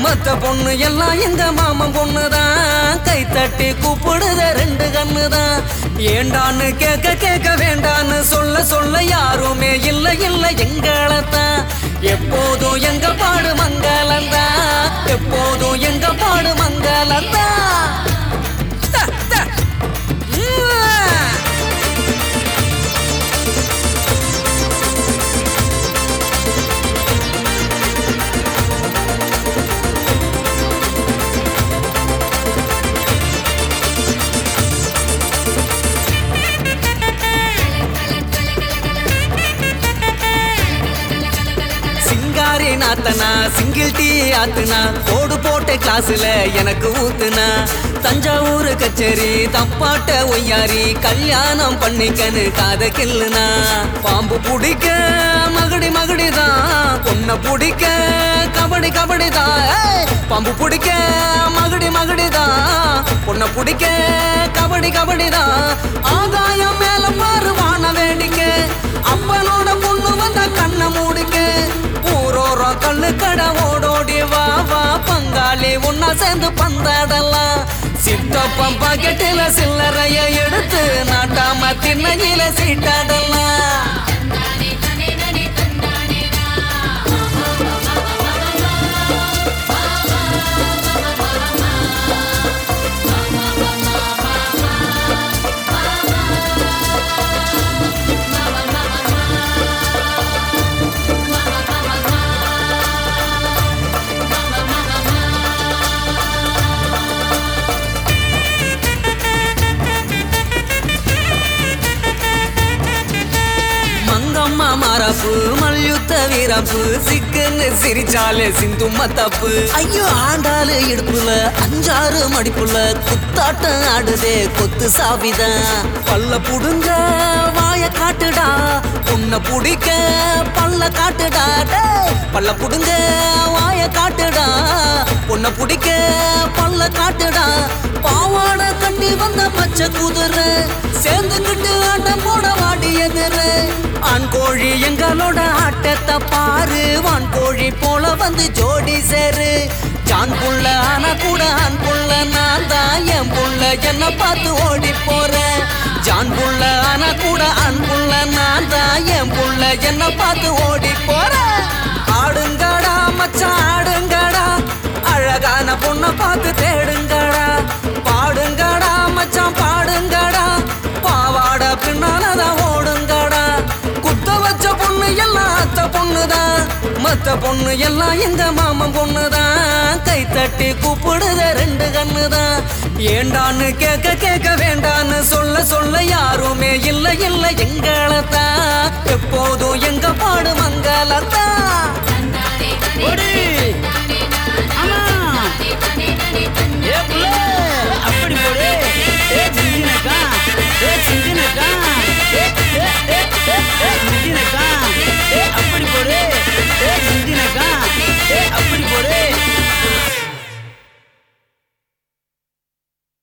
மத்த பொண்ணு எல்லாம் எங்க மாமன் பொண்ணுதான் கை தட்டி கூப்பிடுத ரெண்டு கண்ணுதான் ஏண்டான்னு கேட்க கேட்க வேண்டான்னு சொல்ல சொல்ல யாருமே இல்ல இல்ல எங்களத்தான் எப்போதும் எங்க பாடு மங்களந்தான் எப்போதும் எங்க பாடு மங்களந்தான் த, த. உம். சிங்காரி நாத்தனா சிங்கிள் டீ ஆத்துனா கோடு போட்ட கிளாஸ்ல எனக்கு ஊத்துனா தஞ்சாவூர் கச்சேரி தப்பாட்ட ஒய்யாரி கல்யாணம் பண்ணிக்கனு காத கில்லுனா பாம்பு பிடிக்க மகடி மகடிதான் பொண்ண பிடிக்க கபடி கபடிதான் ஏய்! பாம்பு பிடிக்க மகடி மகடிதான் பொண்ண பிடிக்க கபடி கபடிதான் ஆகாயம் மேல பாரு வான வேடிக்கை அப்பனோட பொண்ணு வந்த கண்ணை மூடிக்க ஊரோரம் கல்லு கடை ஓடோடி வா வா பங்காளி ஒன்னா சேர்ந்து பந்தாடலாம் சித்தப்பம் பாக்கெட்டில சில்லறைய எடுத்து நாட்டாம திண்ணையில சீட்டாடலாம் மங்கம்மா மாறாப்பு மல்யுத்த வீரப்பு சிக்குன்னு சிரிச்சாலே சிந்தும்ம தப்பு ஐயோ ஆண்டாளு இடுப்புல அஞ்சாறு மடிப்புல குத்தாட்டம் ஆடுதே கொத்து சாவிதான் பல்ல புடுங்க வாய காட்டுடா உன்னை புடிக்க பல்ல காட்டுடா டேய். பல்ல புடுங்க வாய காட்டுடா உன்னை புடிக்க பல்ல காட்டுடா பாவாடை கட்டி வந்த பச்சை குதிரை சேர்ந்துக்கிட்டு ஆட்டம் போட வாடி எதிரு ஆண் கோழி எங்களோட ஆட்டத்தை பாரு வான் கோழி போல வந்து ஜோடி சேரு ஜான் புள்ள ஆனா கூட ஆண் புள்ள நான் தான் என் புள்ள என்ன பார்த்து ஓடி போறேன் ஜான் புள்ள ஆனா கூட ஆண் புள்ள நான் தான் என் புள்ள என்ன பார்த்து ஓடி போறேன் ஆடுங்கடா மச்சான் ஆடுங்கடா அழகான பொண்ணை பார்த்து தேடுங்கடா பாடுங்கடா மச்சான் பாடுங்கடா பாவாட பின்னாலதான் ஓடுங்கடா குத்த வச்ச பொண்ணு எல்லாம் அத்த பொண்ணுதான் மத்த பொண்ணு எல்லாம் எங்க மாமன் பொண்ணுதான் கை தட்டி கூப்பிடுத ரெண்டு கண்ணுதான் ஏண்டான்னு கேட்க கேட்க வேண்டான்னு சொல்ல சொல்ல யாருமே இல்ல இல்ல எங்களத்தான் எப்போதும் எங்க பாடு மங்களத்தான் ஓடி. அம்மா. ஏ புள்ள.